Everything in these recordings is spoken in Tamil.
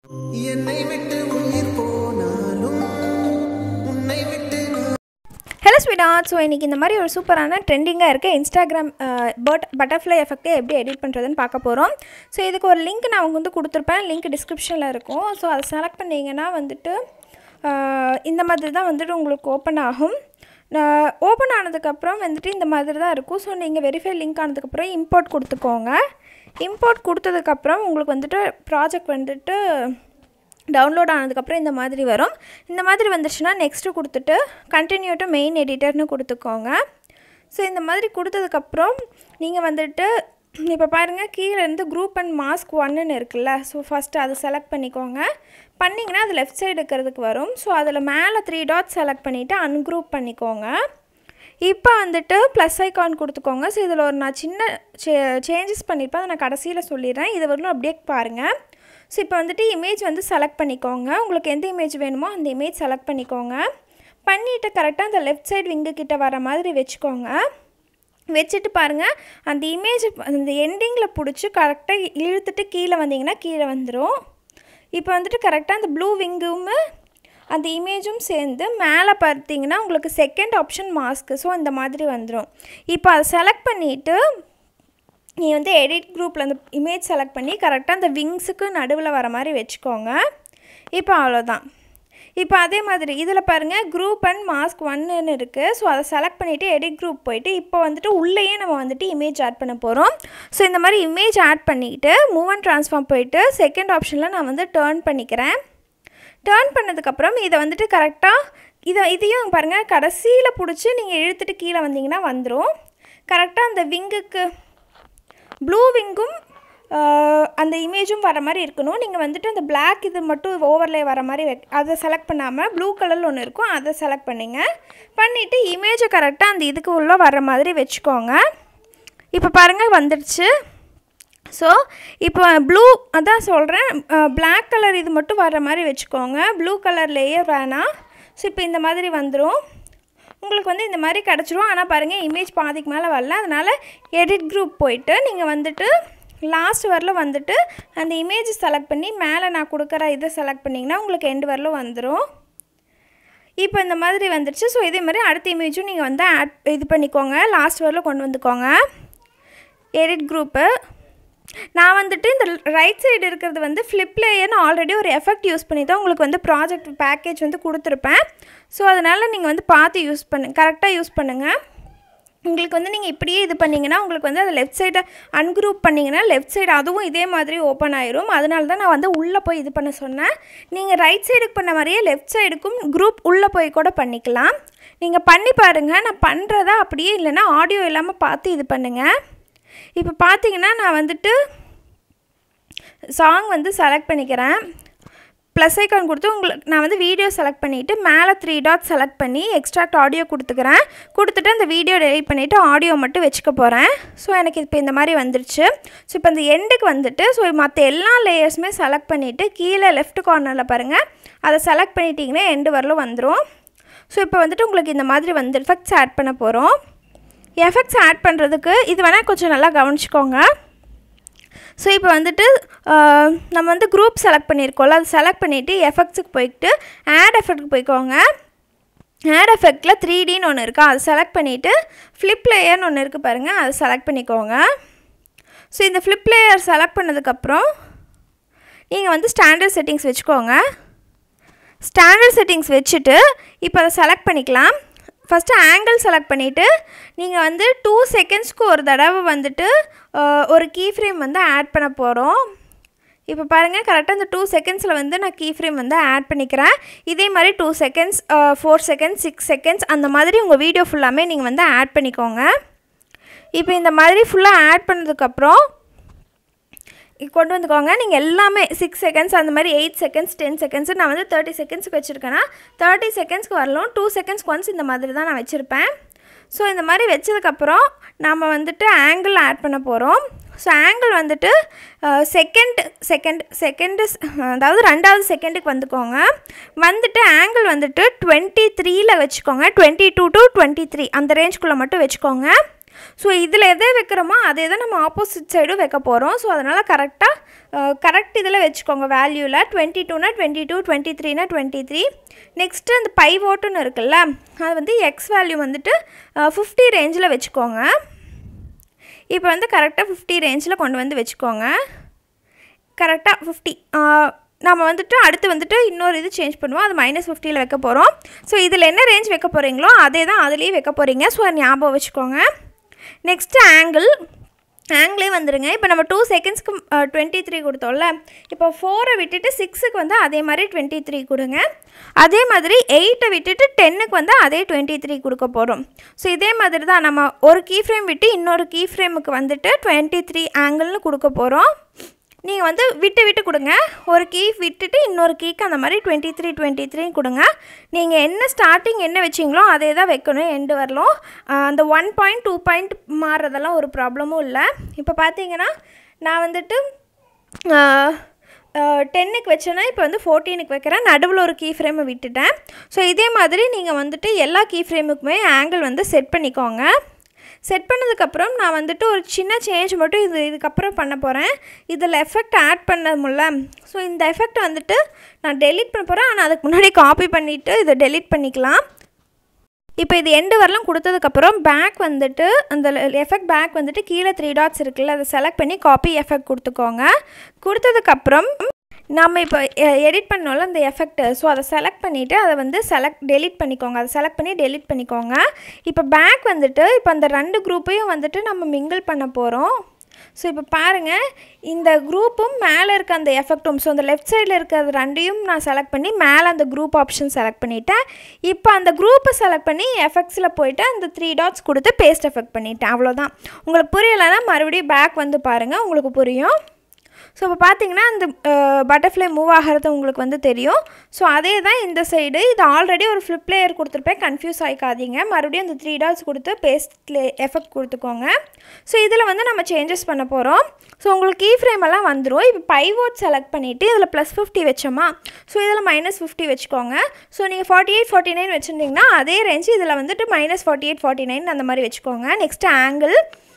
என்னை விட்டு உயிர் போனாலும் உன்னை விட்டு நான் ஹலோ ஸ்வீடா ஸோ இன்றைக்கி இந்த மாதிரி ஒரு சூப்பரான ட்ரெண்டிங்காக இருக்க இன்ஸ்டாகிராம் பட் பட்டர்ஃப்ளை எஃபெக்ட்டை எப்படி எடிட் பண்ணுறதுன்னு பார்க்க போகிறோம் ஸோ இதுக்கு ஒரு லிங்க் நான் அவங்க வந்து கொடுத்துருப்பேன் லிங்க் டிஸ்கிரிப்ஷனில் இருக்கும் ஸோ அதை செலக்ட் பண்ணிங்கன்னா வந்துட்டு அஹ், இந்த மாதிரி தான் வந்துட்டு உங்களுக்கு ஓப்பன் ஆகும் ஓப்பன் ஆனதுக்கப்புறம் வந்துட்டு இந்த மாதிரி தான் இருக்கும் ஸோ நீங்கள் வெரிஃபை லிங்க் ஆனதுக்கப்புறம் இம்போர்ட் கொடுத்துக்கோங்க இம்போர்ட் கொடுத்ததுக்கப்புறம் உங்களுக்கு வந்துட்டு ப்ராஜெக்ட் வந்துட்டு டவுன்லோட் ஆனதுக்கப்புறம் இந்த மாதிரி வரும் இந்த மாதிரி வந்துச்சுன்னா நெக்ஸ்ட்டு கொடுத்துட்டு கண்டினியூ டு மெயின் எடிட்டர்னு கொடுத்துக்கோங்க ஸோ இந்த மாதிரி கொடுத்ததுக்கப்புறம் நீங்கள் வந்துட்டு இப்போ பாருங்கள் கீழே இருந்து குரூப் அண்ட் மாஸ்க் ஒன்னுன்னு இருக்குல்ல ஸோ ஃபஸ்ட்டு அதை செலக்ட் பண்ணிக்கோங்க பண்ணிங்கன்னா அது லெஃப்ட் சைடு இருக்கிறதுக்கு வரும் ஸோ அதில் மேலே த்ரீ டாட் செலக்ட் பண்ணிவிட்டு அன்குரூப் பண்ணிக்கோங்க இப்போ வந்துட்டு ப்ளஸ் ஐக்கான் கொடுத்துக்கோங்க ஸோ இதில் ஒரு நான் சின்ன சே சேஞ்சஸ் பண்ணியிருப்பேன் அதை நான் கடைசியில் சொல்லிடுறேன் இது வரலும் அப்படியே பாருங்கள் ஸோ இப்போ வந்துட்டு இமேஜ் வந்து செலக்ட் பண்ணிக்கோங்க உங்களுக்கு எந்த இமேஜ் வேணுமோ அந்த இமேஜ் செலக்ட் பண்ணிக்கோங்க பண்ணிவிட்டு கரெக்டாக அந்த லெஃப்ட் சைடு விங்கு கிட்ட வர மாதிரி வச்சுக்கோங்க வச்சுட்டு பாருங்கள் அந்த இமேஜ் அந்த எண்டிங்கில் பிடிச்சி கரெக்டாக இழுத்துட்டு கீழே வந்தீங்கன்னா கீழே வந்துடும் இப்போ வந்துட்டு கரெக்டாக அந்த ப்ளூ விங்கும் அந்த இமேஜும் சேர்ந்து மேலே பார்த்தீங்கன்னா உங்களுக்கு செகண்ட் ஆப்ஷன் மாஸ்க்கு ஸோ இந்த மாதிரி வந்துடும் இப்போ அதை செலக்ட் பண்ணிவிட்டு நீ வந்து எடிட் குரூப்பில் அந்த இமேஜ் செலக்ட் பண்ணி கரெக்டாக அந்த விங்ஸுக்கு நடுவில் வர மாதிரி வச்சுக்கோங்க இப்போ அவ்வளோதான் இப்போ அதே மாதிரி இதில் பாருங்கள் குரூப் அண்ட் மாஸ்க் ஒன்னுன்னு இருக்குது ஸோ அதை செலக்ட் பண்ணிவிட்டு எடிட் குரூப் போயிட்டு இப்போ வந்துட்டு உள்ளேயே நம்ம வந்துட்டு இமேஜ் ஆட் பண்ண போகிறோம் ஸோ இந்த மாதிரி இமேஜ் ஆட் பண்ணிவிட்டு மூவ் அண்ட் ட்ரான்ஸ்ஃபார்ம் போயிட்டு செகண்ட் ஆப்ஷனில் நான் வந்து டேர்ன் பண்ணிக்கிறேன் டேர்ன் பண்ணதுக்கப்புறம் இதை வந்துட்டு கரெக்டாக இதை இதையும் பாருங்கள் கடைசியில் பிடிச்சி நீங்கள் இழுத்துட்டு கீழே வந்தீங்கன்னா வந்துடும் கரெக்டாக அந்த விங்குக்கு ப்ளூ விங்கும் அந்த இமேஜும் வர மாதிரி இருக்கணும் நீங்கள் வந்துட்டு அந்த Black இது மட்டும் ஓவர்லே வர மாதிரி வெ அதை செலக்ட் பண்ணாமல் ப்ளூ கலரில் ஒன்று இருக்கும் அதை செலக்ட் பண்ணிங்க பண்ணிவிட்டு இமேஜை கரெக்டாக அந்த இதுக்கு உள்ளே வர மாதிரி வச்சுக்கோங்க இப்போ பாருங்கள் வந்துடுச்சு ஸோ இப்போ ப்ளூ அதான் சொல்கிறேன் Black கலர் இது மட்டும் வர மாதிரி வச்சுக்கோங்க ப்ளூ கலர் லேயர் வேணாம் ஸோ இப்போ இந்த மாதிரி வந்துடும் உங்களுக்கு வந்து இந்த மாதிரி கிடச்சிரும் ஆனால் பாருங்கள் இமேஜ் பாதிக்கு மேலே வரல அதனால் எடிட் குரூப் போயிட்டு நீங்கள் வந்துட்டு லாஸ்ட் வரல வந்துட்டு அந்த இமேஜ் செலக்ட் பண்ணி மேலே நான் கொடுக்குற இதை செலக்ட் பண்ணிங்கன்னா உங்களுக்கு எண்டு வரல வந்துடும் இப்போ இந்த மாதிரி வந்துடுச்சு ஸோ இதே மாதிரி அடுத்த இமேஜும் நீங்கள் வந்து ஆட் இது பண்ணிக்கோங்க லாஸ்ட் வரல கொண்டு வந்துக்கோங்க எடிட் குரூப்பு நான் வந்துட்டு இந்த ரைட் சைடு இருக்கிறது வந்து ஃப்ளிப் லேயர்னு ஆல்ரெடி ஒரு எஃபெக்ட் யூஸ் பண்ணி தான் உங்களுக்கு வந்து ப்ராஜெக்ட் பேக்கேஜ் வந்து கொடுத்துருப்பேன் ஸோ அதனால் நீங்கள் வந்து பார்த்து யூஸ் பண்ணு கரெக்டாக யூஸ் பண்ணுங்கள் உங்களுக்கு வந்து நீங்கள் இப்படியே இது பண்ணிங்கன்னா உங்களுக்கு வந்து அது லெஃப்ட் சைடை அன்குரூப் பண்ணிங்கன்னா லெஃப்ட் சைடு அதுவும் இதே மாதிரி ஓப்பன் ஆயிரும் அதனால தான் நான் வந்து உள்ளே போய் இது பண்ண சொன்னேன் நீங்கள் ரைட் சைடுக்கு பண்ண மாதிரியே லெஃப்ட் சைடுக்கும் குரூப் உள்ளே போய் கூட பண்ணிக்கலாம் நீங்கள் பண்ணி பாருங்கள் நான் பண்ணுறதா அப்படியே இல்லைன்னா ஆடியோ இல்லாமல் பார்த்து இது பண்ணுங்கள் இப்போ பார்த்தீங்கன்னா நான் வந்துட்டு சாங் வந்து செலக்ட் பண்ணிக்கிறேன் ப்ளஸ் ஐக்கான் கொடுத்து உங்களுக்கு நான் வந்து வீடியோ செலக்ட் பண்ணிவிட்டு மேலே த்ரீ டாட் செலக்ட் பண்ணி எக்ஸ்ட்ராக்ட் ஆடியோ கொடுத்துக்கிறேன் கொடுத்துட்டு அந்த வீடியோ டெலிட் பண்ணிவிட்டு ஆடியோ மட்டும் வச்சுக்க போகிறேன் ஸோ எனக்கு இப்போ இந்த மாதிரி வந்துருச்சு ஸோ இப்போ இந்த எண்டுக்கு வந்துட்டு ஸோ மற்ற எல்லா லேயர்ஸுமே செலக்ட் பண்ணிவிட்டு கீழே லெஃப்ட் கார்னரில் பாருங்கள் அதை செலக்ட் பண்ணிட்டீங்கன்னா எண்டு வரலும் வந்துடும் ஸோ இப்போ வந்துட்டு உங்களுக்கு இந்த மாதிரி வந்து எஃபெக்ட்ஸ் ஆட் பண்ண போகிறோம் எஃபெக்ட்ஸ் ஆட் பண்ணுறதுக்கு இது வேணால் கொஞ்சம் நல்லா கவனிச்சுக்கோங்க ஸோ இப்போ வந்துட்டு ஆஹ், நம்ம வந்து குரூப் செலக்ட் பண்ணியிருக்கோம்ல அது செலக்ட் பண்ணிவிட்டு எஃபெக்ட்ஸுக்கு போயிட்டு ஆட் எஃபெக்ட்டுக்கு போய்க்கோங்க ஆட் எஃபெக்டில் த்ரீ டின்னு ஒன்று இருக்கா அது செலக்ட் பண்ணிவிட்டு ஃப்ளிப் லேயர்னு ஒன்று இருக்குது பாருங்கள் அதை செலக்ட் பண்ணிக்கோங்க ஸோ இந்த ஃப்ளிப் லேயர் செலக்ட் பண்ணதுக்கப்புறம் நீங்கள் வந்து ஸ்டாண்டர்ட் செட்டிங்ஸ் வச்சுக்கோங்க ஸ்டாண்டர்ட் செட்டிங்ஸ் வச்சுட்டு இப்போ அதை செலக்ட் பண்ணிக்கலாம் ஃபஸ்ட்டு ஆங்கிள் செலக்ட் பண்ணிவிட்டு நீங்கள் வந்து டூ செகண்ட்ஸ்க்கு ஒரு தடவை வந்துட்டு அஹ், ஒரு கீ ஃப்ரேம் வந்து ஆட் பண்ண போகிறோம் இப்போ பாருங்கள் கரெக்டாக இந்த டூ செகண்ட்ஸில் வந்து நான் கீ ஃப்ரேம் வந்து ஆட் பண்ணிக்கிறேன் இதே மாதிரி two seconds four seconds six seconds அந்த மாதிரி உங்கள் வீடியோ ஃபுல்லாமே நீங்கள் வந்து ஆட் பண்ணிக்கோங்க இப்போ இந்த மாதிரி ஃபுல்லாக ஆட் பண்ணதுக்கப்புறம் இ- கொண்டு வந்துக்கோங்க நீங்கள் எல்லாமே சிக்ஸ் செகண்ட்ஸ் அந்த மாதிரி எயிட் செகண்ட்ஸ் டென் செகண்ட்ஸ் நான் வந்து தேர்ட்டி செகண்ட்ஸ்க்கு வச்சுருக்கேன்னா தேர்ட்டி செகண்ட்ஸ்க்கு வரலும் டூ செகண்ட்ஸ்க்கு ஒன்ஸ் இந்த மாதிரி தான் நான் வச்சுருப்பேன் ஸோ இந்த மாதிரி வச்சதுக்கப்புறம் நம்ம வந்துட்டு ஆங்கிள் ஆட் பண்ண போகிறோம் ஸோ ஆங்கிள் வந்துட்டு செகண்ட் செகண்ட் செகண்டு அதாவது ரெண்டாவது செகண்டுக்கு வந்துக்கோங்க வந்துட்டு ஆங்கிள் வந்துட்டு டுவெண்ட்டி த்ரீயில் வச்சுக்கோங்க twenty two to twenty three அந்த ரேஞ்சுக்குள்ளே மட்டும் வச்சுக்கோங்க ஸோ இதில் எதை வைக்கிறோமோ அதே தான் நம்ம ஆப்போசிட் சைடும் வைக்க போகிறோம் ஸோ அதனால் கரெக்டாக கரெக்ட் இதில் வச்சுக்கோங்க வேல்யூவில் டுவெண்ட்டி டூனா டுவெண்ட்டி டூ டுவெண்ட்டி த்ரீனா டுவெண்ட்டி த்ரீ நெக்ஸ்ட்டு அந்த பை ஓட்டுன்னு இருக்குல்ல அது வந்து எக்ஸ் வேல்யூ வந்துட்டு ஃபிஃப்டி ரேஞ்சில் வச்சுக்கோங்க இப்போ வந்து கரெக்டாக ஃபிஃப்டி ரேஞ்சில் கொண்டு வந்து வச்சுக்கோங்க கரெக்டாக ஃபிஃப்டி நம்ம வந்துட்டு அடுத்து வந்துட்டு இன்னொரு இது சேஞ்ச் பண்ணுவோம் அது மைனஸ் ஃபிஃப்டியில் வைக்க போகிறோம் ஸோ இதில் என்ன ரேஞ்ச் வைக்க போகிறீங்களோ அதே தான் அதுலேயே வைக்க போகிறீங்க ஸோ அதை ஞாபகம் வச்சுக்கோங்க நெக்ஸ்ட்டு ஆங்கிள் ஆங்கிளே வந்துடுங்க இப்போ நம்ம டூ செகண்ட்ஸ்க்கு டுவெண்ட்டி த்ரீ கொடுத்தோம்ல இப்போ ஃபோரை விட்டுட்டு சிக்ஸுக்கு வந்து அதே மாதிரி டுவெண்ட்டி த்ரீ கொடுங்க அதே மாதிரி எயிட்டை விட்டுட்டு டென்னுக்கு வந்து அதே டுவெண்ட்டி த்ரீ கொடுக்க போகிறோம் ஸோ இதே மாதிரி தான் நம்ம ஒரு கீ ஃப்ரேம் விட்டு இன்னொரு கீ ஃப்ரேமுக்கு வந்துட்டு டுவெண்ட்டி த்ரீ ஆங்கிள்னு கொடுக்க போகிறோம் நீங்கள் வந்து விட்டு விட்டு கொடுங்க ஒரு கீ விட்டுட்டு இன்னொரு கீக்கு அந்த மாதிரி டுவெண்ட்டி த்ரீ டுவெண்ட்டி த்ரீ கொடுங்க நீங்கள் என்ன ஸ்டார்டிங் என்ன வச்சிங்களோ அதே தான் வைக்கணும் எண்டு வரலும் ஆஹ் அந்த ஒன் பாயிண்ட் டூ பாயிண்ட் மாறுறதெல்லாம் ஒரு ப்ராப்ளமும் இல்லை இப்போ பார்த்தீங்கன்னா நான் வந்துட்டு டென்னுக்கு வச்சேன்னா இப்போ வந்து ஃபோர்டீனுக்கு வைக்கிறேன் நடுவில் ஒரு கீ ஃப்ரேமை விட்டுட்டேன் ஸோ இதே மாதிரி நீங்கள் வந்துட்டு எல்லா கீ ஃப்ரேமுக்குமே ஆங்கிள் வந்து செட் பண்ணிக்கோங்க செட் பண்ணதுக்கப்புறம் நான் வந்துட்டு ஒரு சின்ன சேஞ்ச் மட்டும் இது இதுக்கப்புறம் பண்ண போகிறேன் இதில் எஃபெக்ட் ஆட் பண்ண முடியல ஸோ இந்த எஃபெக்ட் வந்துட்டு நான் டெலீட் பண்ண போகிறேன் ஆனால் அதுக்கு முன்னாடி காப்பி பண்ணிவிட்டு இதை டெலீட் பண்ணிக்கலாம் இப்போ இது எண்டு வரலாம் கொடுத்ததுக்கப்புறம் பேக் வந்துட்டு அந்த எஃபெக்ட் பேக் வந்துட்டு கீழே த்ரீ டாட்ஸ் இருக்குல்ல அதை செலக்ட் பண்ணி காப்பி எஃபெக்ட் கொடுத்துக்கோங்க கொடுத்ததுக்கப்புறம் நம்ம இப்போ எடிட் பண்ணோம்ல அந்த எஃபெக்ட் ஸோ அதை செலக்ட் பண்ணிவிட்டு அதை வந்து செலக்ட் டெலீட் பண்ணிக்கோங்க அதை செலக்ட் பண்ணி டெலீட் பண்ணிக்கோங்க இப்போ பேக் வந்துட்டு இப்போ அந்த ரெண்டு குரூப்பையும் வந்துட்டு நம்ம மிங்கிள் பண்ண போகிறோம் ஸோ இப்போ பாருங்கள் இந்த குரூப்பும் மேலே இருக்க அந்த எஃபெக்டும் ஸோ அந்த லெஃப்ட் சைடில் இருக்கிறது ரெண்டையும் நான் செலக்ட் பண்ணி மேலே அந்த குரூப் ஆப்ஷன் செலக்ட் பண்ணிட்டேன் இப்போ அந்த குரூப்பை செலக்ட் பண்ணி எஃபெக்ட்ஸில் போயிட்டு அந்த த்ரீ டாட்ஸ் கொடுத்து பேஸ்ட் எஃபெக்ட் பண்ணிட்டேன் அவ்வளோதான் உங்களுக்கு புரியலைன்னா மறுபடியும் பேக் வந்து பாருங்கள் உங்களுக்கு புரியும் ஸோ இப்போ பார்த்தீங்கன்னா அந்த பட்டர்ஃப்ளை மூவ் ஆகிறது உங்களுக்கு வந்து தெரியும் ஸோ அதே தான் இந்த சைடு இது ஆல்ரெடி ஒரு ஃப்ளிப் லேயர் கொடுத்துருப்பேன் கன்ஃபியூஸ் ஆகிக்காதீங்க மறுபடியும் அந்த த்ரீ டாட்ஸ் கொடுத்து பேஸ்ட் எஃபெக்ட் கொடுத்துக்கோங்க ஸோ இதில் வந்து நம்ம சேஞ்சஸ் பண்ண போகிறோம் ஸோ உங்களுக்கு கீ ஃப்ரேம் எல்லாம் வந்துடும் இப்போ பைவோட் செலக்ட் பண்ணிவிட்டு இதில் ப்ளஸ் ஃபிஃப்டி வச்சோமா ஸோ இதில் மைனஸ் ஃபிஃப்டி வச்சுக்கோங்க ஸோ நீங்கள் ஃபார்ட்டி எயிட் ஃபார்ட்டி நைன் வச்சுருந்தீங்கன்னா அதே ரேஞ்சு இதில் வந்துட்டு minus forty eight forty nine அந்த மாதிரி வச்சுக்கோங்க நெக்ஸ்ட்டு ஆங்கிள்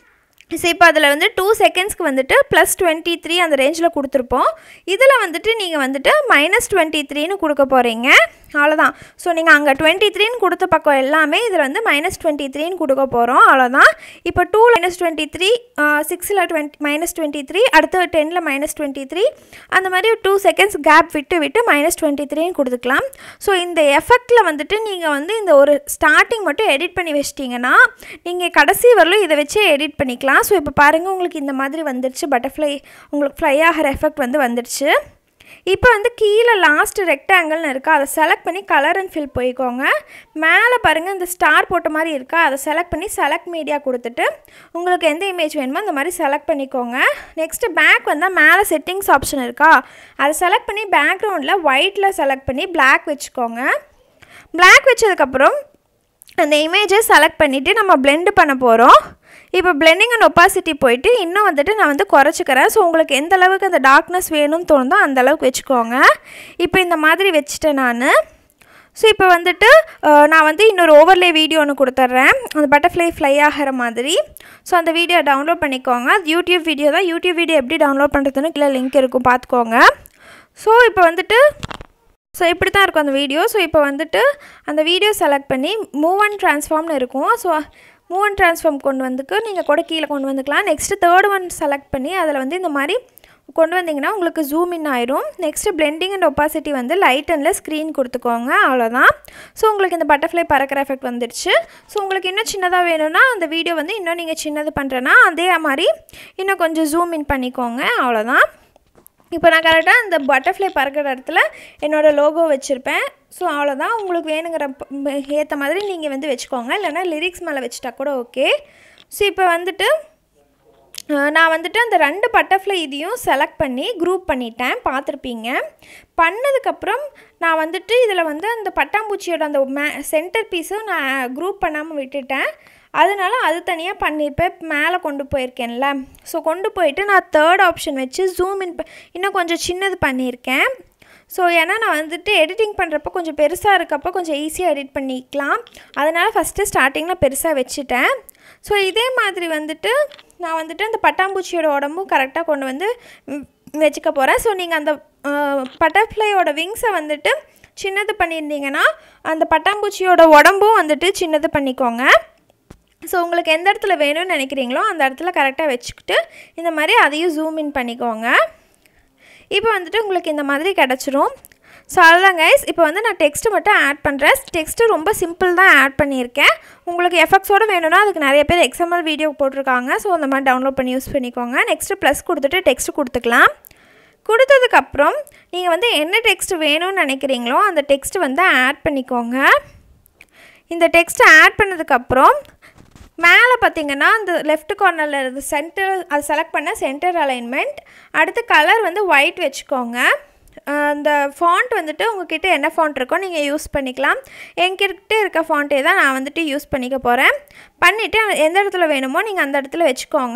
ஸோ இப்போ அதில் வந்து டூ செகண்ட்ஸ்க்கு வந்துட்டு ப்ளஸ் டுவெண்ட்டி த்ரீ அந்த ரேஞ்சில் கொடுத்துருப்போம் இதில் வந்துட்டு நீங்கள் வந்துட்டு மைனஸ் டுவெண்ட்டி த்ரீன்னு கொடுக்க போகிறீங்க அவ்வளோதான் ஸோ நீங்கள் அங்கே டுவெண்ட்டி த்ரீன்னு கொடுத்த பக்கம் எல்லாமே இதில் வந்து மைனஸ் டுவெண்ட்டி த்ரீன்னு கொடுக்க போகிறோம் அவ்வளோதான் இப்போ டூ மைனஸ் டுவெண்ட்டி த்ரீ சிக்ஸில் டுவெண்ட்டி மைனஸ் டுவெண்ட்டி த்ரீ அடுத்து டெனில் மைனஸ் டுவெண்ட்டி த்ரீ அந்த மாதிரி டூ செகண்ட்ஸ் கேப் விட்டு விட்டு மைனஸ் டுவெண்ட்டி த்ரீன்னு கொடுத்துக்கலாம் ஸோ இந்த எஃபெக்டில் வந்துட்டு நீங்கள் வந்து இந்த ஒரு ஸ்டார்டிங் மட்டும் எடிட் பண்ணி வச்சிட்டிங்கன்னா நீங்கள் கடைசி வரலும் இதை வச்சே எடிட் பண்ணிக்கலாம் ஸோ இப்போ பாருங்கள் உங்களுக்கு இந்த மாதிரி வந்துடுச்சு பட்டர்ஃப்ளை உங்களுக்கு ஃப்ளை ஆகிற எஃபெக்ட் வந்து வந்துடுச்சு இப்போ வந்து கீழே லாஸ்ட் ரெக்டாங்கிள்னு இருக்கா அதை செலக்ட் பண்ணி கலர் அண்ட் ஃபில் போய்க்கோங்க மேலே பாருங்கள் இந்த ஸ்டார் போட்ட மாதிரி இருக்கா அதை செலக்ட் பண்ணி செலக்ட் மீடியா கொடுத்துட்டு உங்களுக்கு எந்த இமேஜ் வேணுமோ அந்த மாதிரி செலக்ட் பண்ணிக்கோங்க நெக்ஸ்ட்டு பேக் வந்தால் மேலே செட்டிங்ஸ் ஆப்ஷன் இருக்கா அதை செலக்ட் பண்ணி பேக்ரவுண்டில் ஒயிட்டில் செலக்ட் பண்ணி பிளாக் வச்சுக்கோங்க பிளாக் வச்சதுக்கப்புறம் அந்த இமேஜை செலக்ட் பண்ணிவிட்டு நம்ம பிளெண்டு பண்ண போகிறோம் இப்போ பிளெண்டிங் அண்ட் ஒப்பாசிட்டி போயிட்டு இன்னும் வந்துட்டு நான் வந்து குறைச்சிக்கிறேன் ஸோ உங்களுக்கு எந்த அளவுக்கு அந்த டார்க்னஸ் வேணும்னு தோணுதோ அந்த அளவுக்கு வச்சுக்கோங்க இப்போ இந்த மாதிரி வச்சுட்டேன் நான் ஸோ இப்போ வந்துட்டு அஹ், நான் வந்து இன்னொரு ஓவர்லே வீடியோ ஒன்று கொடுத்துட்றேன் அந்த பட்டர்ஃப்ளை ஃப்ளை ஆகிற மாதிரி ஸோ அந்த வீடியோ டவுன்லோட் பண்ணிக்கோங்க அது யூடியூப் வீடியோ தான் யூடியூப் வீடியோ எப்படி டவுன்லோட் பண்ணுறதுன்னு கீழே லிங்க் இருக்கும் பார்த்துக்கோங்க ஸோ இப்போ வந்துட்டு ஸோ இப்படி தான் இருக்கும் அந்த வீடியோ ஸோ இப்போ வந்துட்டு அந்த வீடியோ செலக்ட் பண்ணி மூவ் அண்ட் ட்ரான்ஸ்ஃபார்ம்னு இருக்கும் ஸோ மூவ் அண்ட் ட்ரான்ஸ்ஃபார்ம் கொண்டு வந்துக்கு நீங்கள் கூட கீழே கொண்டு வந்துக்கலாம் நெக்ஸ்ட்டு தேர்ட் ஒன் செலக்ட் பண்ணி அதில் வந்து இந்த மாதிரி கொண்டு வந்தீங்கன்னா உங்களுக்கு ஜூம் இன் ஆயிரும் நெக்ஸ்ட்டு பிளெண்டிங் அண்ட் ஒப்பாசிட்டி வந்து லைட் அண்டில் ஸ்க்ரீன் கொடுத்துக்கோங்க அவ்வளோதான் ஸோ உங்களுக்கு இந்த பட்டர்ஃப்ளை பறக்கிற எஃபெக்ட் வந்துடுச்சு ஸோ உங்களுக்கு இன்னும் சின்னதாக வேணும்னா அந்த வீடியோ வந்து இன்னும் நீங்கள் சின்னது பண்ணுறேன்னா அதே மாதிரி இன்னும் கொஞ்சம் ஜூம் இன் பண்ணிக்கோங்க அவ்வளோதான் இப்போ நான் கரெக்டாக அந்த பட்டர்ஃப்ளை பறக்கிற இடத்துல என்னோடய லோகோ வச்சுருப்பேன் ஸோ அவ்வளோதான் உங்களுக்கு வேணுங்கிற ஏற்ற மாதிரி நீங்கள் வந்து வச்சுக்கோங்க இல்லைன்னா லிரிக்ஸ் மேலே வச்சுட்டா கூட ஓகே ஸோ இப்போ வந்துட்டு அஹ், நான் வந்துட்டு அந்த ரெண்டு பட்டர்ஃப்ளை இதையும் செலக்ட் பண்ணி குரூப் பண்ணிட்டேன் பார்த்துருப்பீங்க பண்ணதுக்கப்புறம் நான் வந்துட்டு இதில் வந்து அந்த பட்டாம்பூச்சியோட அந்த மே சென்டர் பீஸும் நான் குரூப் பண்ணாமல் விட்டுட்டேன் அதனால அது தனியாக பண்ணியிருப்பேன் மேலே கொண்டு போயிருக்கேன்ல ஸோ கொண்டு போயிட்டு நான் தேர்ட் ஆப்ஷன் வச்சு ஜூம் இன் இன்னும் கொஞ்சம் சின்னது பண்ணியிருக்கேன் ஸோ ஏன்னா நான் வந்துட்டு எடிட்டிங் பண்ணுறப்ப கொஞ்சம் பெருசாக இருக்கப்போ கொஞ்சம் ஈஸியாக எடிட் பண்ணிக்கலாம் அதனால் ஃபஸ்ட்டு ஸ்டார்டிங்கில் பெருசாக வச்சுட்டேன் ஸோ இதே மாதிரி வந்துட்டு நான் வந்துட்டு அந்த பட்டாம்பூச்சியோட உடம்பும் கரெக்டாக கொண்டு வந்து ம், வச்சுக்க போகிறேன் ஸோ நீங்கள் அந்த பட்டர்ஃப்ளையோட விங்ஸை வந்துட்டு சின்னது பண்ணியிருந்தீங்கன்னா அந்த பட்டாம்பூச்சியோட உடம்பும் வந்துட்டு சின்னது பண்ணிக்கோங்க ஸோ உங்களுக்கு எந்த இடத்துல வேணும்னு நினைக்கிறீங்களோ அந்த இடத்துல கரெக்டாக வச்சுக்கிட்டு இந்த மாதிரி அதையும் ஜூம் இன் பண்ணிக்கோங்க இப்போ வந்துட்டு உங்களுக்கு இந்த மாதிரி கிடச்சிரும் ஸோ அதுதான் கைஸ் இப்போ வந்து நான் டெக்ஸ்ட்டு மட்டும் ஆட் பண்ணுறேன் டெக்ஸ்ட்டு ரொம்ப சிம்பிள் தான் ஆட் பண்ணியிருக்கேன் உங்களுக்கு எஃபெக்ட்ஸோடு வேணும்னா அதுக்கு நிறைய பேர் எக்ஸாம்பிள் வீடியோ போட்டிருக்காங்க ஸோ அந்த மாதிரி டவுன்லோட் பண்ணி யூஸ் பண்ணிக்கோங்க நெக்ஸ்ட்டு ப்ளஸ் கொடுத்துட்டு டெக்ஸ்ட் கொடுத்துக்கலாம் கொடுத்ததுக்கப்புறம் நீங்கள் வந்து என்ன டெக்ஸ்ட் வேணும்னு நினைக்கிறீங்களோ அந்த டெக்ஸ்ட் வந்து ஆட் பண்ணிக்கோங்க இந்த டெக்ஸ்ட்டை ஆட் பண்ணதுக்கப்புறம் மேலே பார்த்தீங்கன்னா இந்த லெஃப்ட் கார்னரில் இருந்து சென்டர் அது செலக்ட் பண்ண சென்டர் அலைன்மெண்ட் அடுத்து கலர் வந்து ஒயிட் வச்சுக்கோங்க அஹ் அந்த ஃபாண்ட் வந்துட்டு உங்ககிட்ட என்ன ஃபாண்ட் இருக்கோ நீங்கள் யூஸ் பண்ணிக்கலாம் என்கிட்ட இருக்க ஃபாண்ட்டே தான் நான் வந்துட்டு யூஸ் பண்ணிக்க போகிறேன் பண்ணிவிட்டு எந்த இடத்துல வேணுமோ நீங்கள் அந்த இடத்துல வச்சுக்கோங்க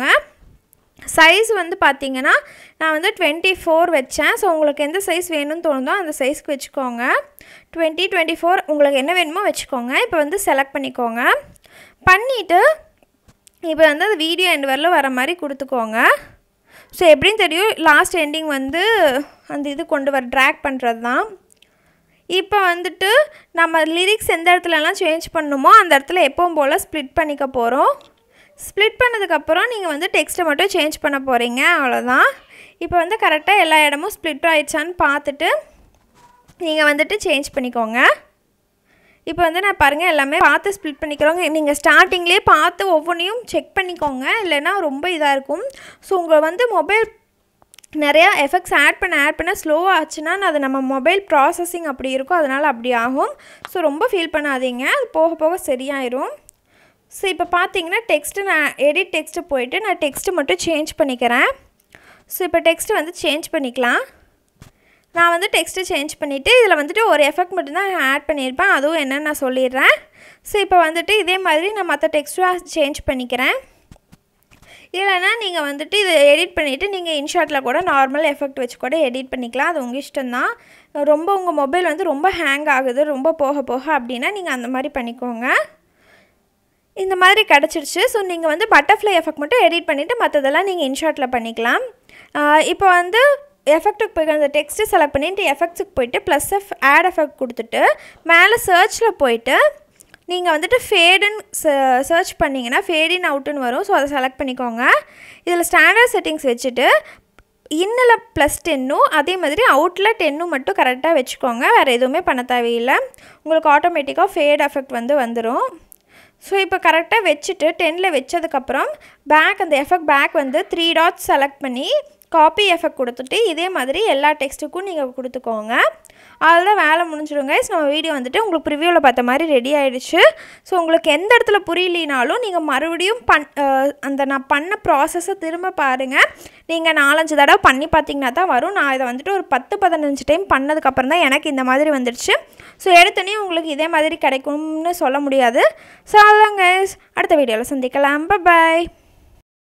சைஸ் வந்து பார்த்தீங்கன்னா நான் வந்து டுவெண்ட்டி ஃபோர் வச்சேன் ஸோ உங்களுக்கு எந்த சைஸ் வேணும்னு தோணுதோ அந்த சைஸ்க்கு வச்சுக்கோங்க டுவெண்ட்டி டுவெண்ட்டி ஃபோர் உங்களுக்கு என்ன வேணுமோ வச்சுக்கோங்க இப்போ வந்து செலக்ட் பண்ணிக்கோங்க பண்ணிவிட்டு இப்போ வந்து அந்த வீடியோ எண்ட் வரல வர மாதிரி கொடுத்துக்கோங்க ஸோ எப்படின்னு தெரியும் லாஸ்ட் எண்டிங் வந்து அந்த இது கொண்டு வர ட்ராக் பண்ணுறது தான் இப்போ வந்துட்டு நம்ம லிரிக்ஸ் எந்த இடத்துலலாம் சேஞ்ச் பண்ணணுமோ அந்த இடத்துல எப்பவும் போல் ஸ்ப்ளிட் பண்ணிக்க போகிறோம் ஸ்ப்ளிட் பண்ணதுக்கப்புறம் நீங்கள் வந்து டெக்ஸ்ட்டை மட்டும் சேஞ்ச் பண்ண போகிறீங்க அவ்வளோதான் இப்போ வந்து கரெக்டாக எல்லா இடமும் ஸ்ப்ளிட் ஆயிடுச்சான்னு பார்த்துட்டு நீங்கள் வந்துட்டு சேஞ்ச் பண்ணிக்கோங்க இப்போ வந்து நான் பாருங்கள் எல்லாமே பார்த்து ஸ்ப்ளிட் பண்ணிக்கிறோங்க நீங்கள் ஸ்டார்டிங்லேயே பார்த்து ஒவ்வொன்றையும் செக் பண்ணிக்கோங்க இல்லைன்னா ரொம்ப இதாக இருக்கும் ஸோ உங்களை வந்து மொபைல் நிறையா எஃபெக்ட்ஸ் ஆட் பண்ண ஆட் பண்ண ஸ்லோ ஆச்சுன்னா அது நம்ம மொபைல் ப்ராசஸிங் அப்படி இருக்கும் அதனால் அப்படி ஆகும் ஸோ ரொம்ப ஃபீல் பண்ணாதீங்க அது போக போக சரியாயிரும் ஸோ இப்போ பார்த்தீங்கன்னா டெக்ஸ்ட்டு நான் எடிட் டெக்ஸ்ட்டு போயிட்டு நான் டெக்ஸ்ட்டு மட்டும் சேஞ்ச் பண்ணிக்கிறேன் ஸோ இப்போ டெக்ஸ்ட்டு வந்து சேஞ்ச் பண்ணிக்கலாம் நான் வந்து டெக்ஸ்ட்டு சேஞ்ச் பண்ணிவிட்டு இதில் வந்துட்டு ஒரு எஃபெக்ட் மட்டும்தான் ஆட் பண்ணியிருப்பேன் அதுவும் என்னன்னு நான் சொல்லிடுறேன் ஸோ இப்போ வந்துட்டு இதே மாதிரி நான் மற்ற டெக்ஸ்ட்டும் சேஞ்ச் பண்ணிக்கிறேன் இல்லைனா நீங்கள் வந்துட்டு இதை எடிட் பண்ணிவிட்டு நீங்கள் இன்ஷாட்டில் கூட நார்மல் எஃபெக்ட் வச்சு கூட எடிட் பண்ணிக்கலாம் அது உங்கள் இஷ்டம்தான் ரொம்ப உங்கள் மொபைல் வந்து ரொம்ப ஹேங் ஆகுது ரொம்ப போக போக அப்படின்னா நீங்கள் அந்த மாதிரி பண்ணிக்கோங்க இந்த மாதிரி கிடச்சிருச்சு ஸோ நீங்கள் வந்து பட்டர்ஃப்ளை எஃபெக்ட் மட்டும் எடிட் பண்ணிவிட்டு மற்றதெல்லாம் நீங்கள் இன்ஷாட்டில் பண்ணிக்கலாம் ஆஹ் இப்போ வந்து எஃபெக்ட்டுக்கு போய் அந்த டெக்ஸ்ட்டு செலக்ட் பண்ணிட்டு எஃபெக்ட்ஸுக்கு போயிட்டு ப்ளஸ் எஃப் ஆட் எஃபெக்ட் கொடுத்துட்டு மேலே சர்ச்சில் போயிட்டு நீங்கள் வந்துட்டு ஃபேடுன்னு சர்ச் பண்ணிங்கன்னா ஃபேடின் அவுட்டுன்னு வரும் ஸோ அதை செலக்ட் பண்ணிக்கோங்க இதில் ஸ்டாண்டர்ட் செட்டிங்ஸ் வச்சுட்டு இன்னில் ப்ளஸ் டென்னும் அதே மாதிரி அவுட்டில் டென்னும் மட்டும் கரெக்டாக வச்சுக்கோங்க வேறு எதுவுமே பண்ண தேவையில்லை உங்களுக்கு ஆட்டோமேட்டிக்காக ஃபேட் எஃபெக்ட் வந்து வந்துடும் ஸோ இப்போ கரெக்டாக வச்சுட்டு டென்னில் வச்சதுக்கப்புறம் பேக் அந்த எஃபெக்ட் பேக் வந்து த்ரீ டாட்ஸ் செலக்ட் பண்ணி காப்பி எஃபெக்ட் கொடுத்துட்டு இதே மாதிரி எல்லா டெக்ஸ்ட்டுக்கும் நீங்கள் கொடுத்துக்கோங்க அதுதான் வேலை முடிஞ்சிடும் guys நம்ம வீடியோ வந்துட்டு உங்களுக்கு ப்ரிவியூவில் பார்த்த மாதிரி ரெடி ஆயிடுச்சு ஸோ உங்களுக்கு எந்த இடத்துல புரியலினாலும் நீங்கள் மறுபடியும் பண் அஹ் அந்த நான் பண்ண ப்ராசஸை திரும்ப பாருங்கள் நீங்கள் நாலஞ்சு தடவை பண்ணி பார்த்தீங்கன்னா தான் வரும் நான் இதை வந்துட்டு ஒரு பத்து பதினஞ்சு டைம் பண்ணதுக்கப்புறம் தான் எனக்கு இந்த மாதிரி வந்துடுச்சு ஸோ எடுத்தோடனே உங்களுக்கு இதே மாதிரி கிடைக்கும்னு சொல்ல முடியாது ஸோ அதான் guys அடுத்த வீடியோவில் சந்திக்கலாம் பாய்